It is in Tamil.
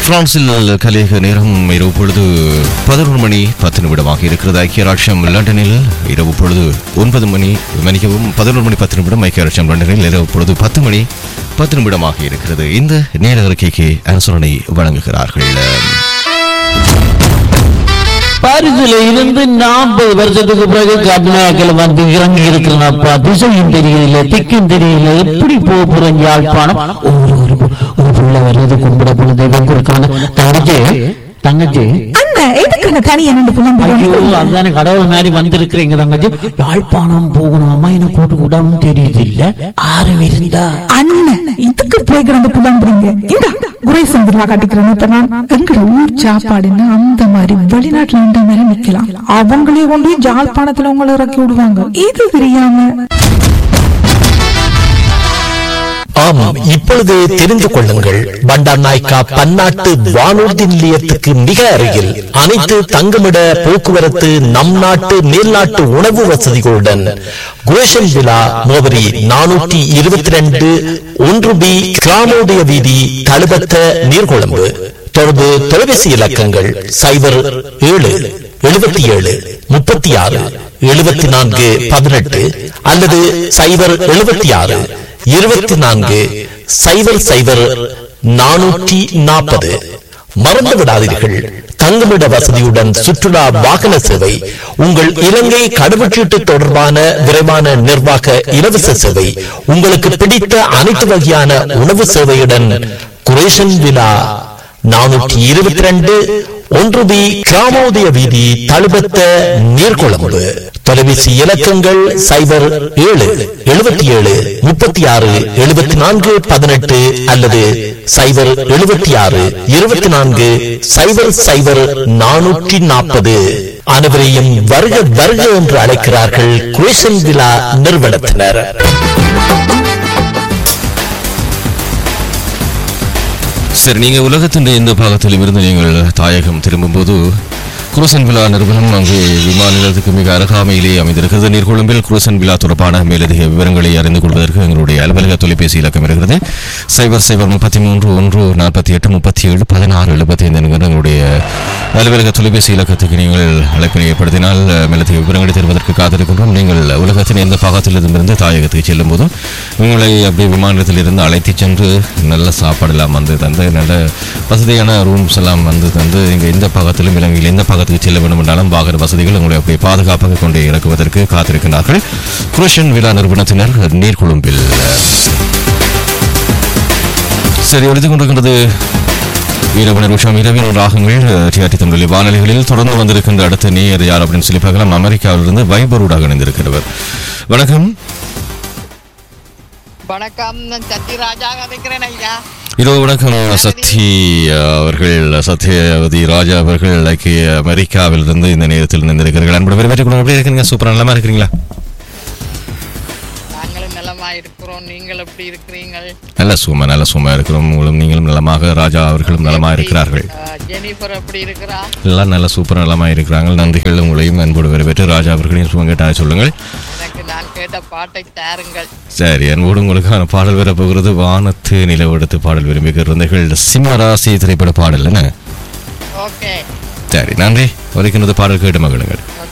பிரான்சில் கலிக நேரம் இரவு பொழுது பதினொரு மணி பத்து நிமிடமாக இருக்கிறது ஐக்கிய ராஷ்டிரம் லண்டனில் இரவு பொழுது ஒன்பது மணி மணிக்கவும் பதினொரு மணி பத்து நிமிடம் ஐக்கிய ராஷ்டிரம் லண்டனில் இரவு பொழுது பத்து மணி பத்து நிமிடமாக இருக்கிறது இந்த நேர அறிக்கைக்கு அனுசரணை வழங்குகிறார்கள் பாரிஸ்ல இருந்து நாற்பது வருஷத்துக்கு பிறகு கர்நாடகில் வந்து இறங்கி இருக்கிறனப்பா திசையும் தெரியல திக்கும் தெரியல எப்படி போக போறேன் யாழ்ப்பாணம் ஒரு ஒரு ஒரு புள்ள வர்றது கும்பிட போல தெய்வம் கொடுக்கான தங்கச்சி தங்கச்சி அண்ணா எதுக்கு தனியா நின்று ஐயோ புலம்புறோம் அதுதானே கடவுள் மாதிரி வந்திருக்கிறீங்க தங்கச்சி யாழ்ப்பாணம் போகணும் அம்மா என்ன கூட்டு கூடாம தெரியுது இல்ல ஆறு இருந்தா அண்ணன் இதுக்கு போய் கிடந்து புலம்புறீங்க இந்த குறை சந்திரா காட்டிக்கிறேன் இப்ப நான் எங்கட ஊர் சாப்பாடுன்னு அந்த மாதிரி வெளிநாட்டுல இருந்த மாதிரி நிக்கலாம் அவங்களே கொண்டு போய் ஜாழ்ப்பாணத்துல உங்களை இறக்கி விடுவாங்க இது தெரியாம ஆமாம் இப்பொழுது தெரிந்து கொள்ளுங்கள் பண்டார் நாய்க்கா பன்னாட்டு வானூர்தி நிலையத்துக்கு மிக அருகில் அனைத்து தங்குமிட போக்குவரத்து நம் நாட்டு மேல்நாட்டு உணவு வசதிகளுடன் குரேஷன் விழா முகவரி நானூற்றி இருபத்தி ரெண்டு ஒன்று பி கிராமோதய வீதி தழுபத்த நீர்கொழும்பு தொடர்பு தொலைபேசி இலக்கங்கள் சைபர் ஏழு எழுபத்தி ஏழு முப்பத்தி ஆறு எழுபத்தி நான்கு பதினெட்டு அல்லது சைபர் எழுபத்தி ஆறு இருபத்தி நான்கு சைபர் சைபர் நானூற்றி நாற்பது மறந்து விடாதீர்கள் தங்குமிட வசதியுடன் சுற்றுலா வாகன சேவை உங்கள் இலங்கை கடவுச்சீட்டு தொடர்பான விரைவான நிர்வாக இலவச சேவை உங்களுக்கு பிடித்த அனைத்து வகையான உணவு சேவையுடன் குரேஷன் விழா நானூற்றி இருபத்தி ரெண்டு ஒன்று பி கிராமோதய வீதி தழுபத்த நீர்கொழும்பு தொலைபேசி இலக்கங்கள் சைபர் ஏழு எழுபத்தி ஏழு முப்பத்தி ஆறு எழுபத்தி நான்கு பதினெட்டு அல்லது சைபர் எழுபத்தி ஆறு இருபத்தி நான்கு சைபர் சைபர் நானூற்றி நாற்பது அனைவரையும் வருக வருக என்று அழைக்கிறார்கள் குரேஷன் விழா நிறுவனத்தினர் சரி நீங்கள் உலகத்தின் எந்த பாகத்திலும் இருந்து நீங்கள் தாயகம் திரும்பும்போது குருசன் விழா நிறுவனம் அங்கு விமான நிலையத்துக்கு மிக அருகாமையிலே அமைந்திருக்கிறது நீர்கொழும்பில் குருசன் விழா தொடர்பான மேலதிக விவரங்களை அறிந்து கொள்வதற்கு எங்களுடைய அலுவலக தொலைபேசி இலக்கம் இருக்கிறது சைபர் சைபர் முப்பத்தி மூன்று ஒன்று நாற்பத்தி எட்டு முப்பத்தி ஏழு பதினாறு எழுபத்தி ஐந்து என்கிற எங்களுடைய அலுவலக தொலைபேசி இலக்கத்துக்கு நீங்கள் அழைப்பினை ஏற்படுத்தினால் மேலதிக விவரங்களை தருவதற்கு காத்திருக்கின்றோம் நீங்கள் உலகத்தின் எந்த பாகத்திலிருந்திருந்து தாயகத்துக்கு செல்லும் போதும் உங்களை அப்படியே விமானத்தில் இருந்து அழைத்துச் சென்று நல்ல சாப்பாடெல்லாம் வந்து தந்து நல்ல வசதியான ரூம்ஸ் எல்லாம் வந்து தந்து இங்கே எந்த பாகத்திலும் இலங்கையில் எந்த பாகத்துக்கு செல்ல வேண்டும் என்றாலும் வாகன வசதிகள் உங்களை அப்படியே பாதுகாப்பாக கொண்டு இறக்குவதற்கு காத்திருக்கிறார்கள் குரோஷன் விழா நிறுவனத்தினர் நீர்கொழும்பில் சரி எழுதிக் கொண்டிருக்கின்றது இரவினர் உஷம் இரவின் ராகங்கள் டிஆர்டி தமிழில் வானொலிகளில் தொடர்ந்து வந்திருக்கின்ற அடுத்த நேயர் யார் அப்படின்னு சொல்லி பார்க்கலாம் அமெரிக்காவிலிருந்து வைபரூடாக இணைந்திருக்கிறவர் வணக்கம் வணக்கம் நான் சத்ய ராஜா கதைக்கிறேன் ஐயா இதோ வணக்கம் சத்தி அவர்கள் சத்யவதி ராஜா அவர்கள் ஐக்கிய அமெரிக்காவிலிருந்து இந்த நேரத்தில் இணைந்திருக்கிறீர்கள் அன்போடு வரவேற்றுக் கொள்ளுங்கள். எப்படி இருக்கிறீங்க சூப்பரா நலமா இருக்கிறீங்களா நாங்களும் நலமா இருக்கிறோம் நீங்கள் எப்படி இருக்கிறீங்கள் நல்ல சும்மா நல்ல சும்மா இருக்கிறோம் உங்களும் நீங்களும் நலமாக ராஜா அவர்களும் நலமா இருக்கிறார்கள் அஹ், ஜெனிஃபர் எப்படி இருக்கிறா எல்லாம் நல்ல சூப்பர் நலமா இருக்கிறாங்க நன்றிகள் உங்களையும் அன்போடு வரவேற்று ராஜா அவர்களையும் சும்மா கேட்டாங்க சொல்லுங்கள் எனக்கு நான் கேட்ட பாட்டை தாருங்கள் சரி அன்போடு உங்களுக்கான பாடல் வரப்போகிறது வானத்து நிலவெடுத்து பாடல் விரும்பி குழந்தைகள் சிம்மராசி திரைப்பட பாடல் என்ன ஓகே சரி நன்றி வரைக்கின்றது பாடல் கேட்டு மகிழுங்கள் ஓகே